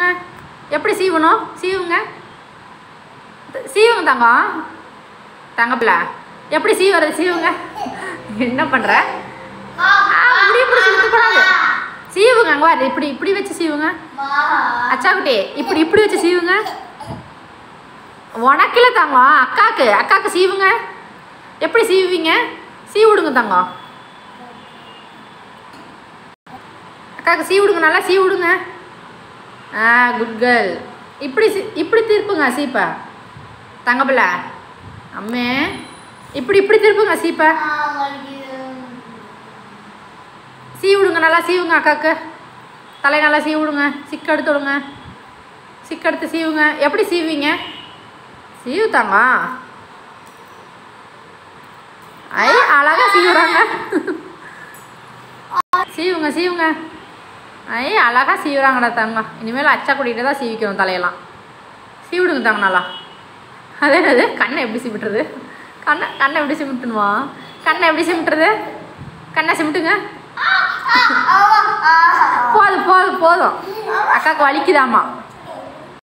சீவுங்க எப்படி சீவணும் சீவுங்க சீவுங்க தங்கம் தங்கப்பில்ல எப்படி சீவுறது சீவுங்க என்ன பண்ணுற இப்படி இப்படி சீவக்கூடாது சீவுங்க அங்கே வர இப்படி இப்படி வச்சு சீவுங்க அச்சாக்குட்டி இப்படி இப்படி வச்சு சீவுங்க உனக்கில்ல தங்கம் அக்காக்கு அக்காக்கு சீவுங்க எப்படி சீவுவீங்க சீவு விடுங்க தங்கம் அக்காக்கு சீ விடுங்க நல்லா சீ விடுங்க ஆ குட் கேர்ள் இப்படி சி- இப்படி திருப்புங்க சீப்பை தங்கப்பில்ல அம்மே இப்படி இப்படி திருப்புங்க சீப்பை சீ விடுங்க நல்லா சீவுங்க அக்காக்கு தலை நல்லா சீ விடுங்க சிக்கு எடுத்து விடுங்க சிக்கு எடுத்து சீவுங்க எப்படி சீவுவீங்க சீவு தாங்க ஐ அழகா சீவுறாங்க சீவுங்க சீவுங்க ஐ அழகா சீவுறாங்கடா தங்கம் இனிமேல் அச்சா கூட்டிகிட்டு தான் சீவிக்கணும் தலையெல்லாம் சீவிடுங்க தாங்க நல்லா அதே அது கண்ணை எப்படி சிமிட்டுறது கண்ணை கண்ணை எப்படி சிமிட்டணுமா கண்ணை எப்படி சிமிட்டுறது கண்ணை சிமிட்டுங்க போதும் போதும் போதும் அக்காவுக்கு வலிக்குதாம்மா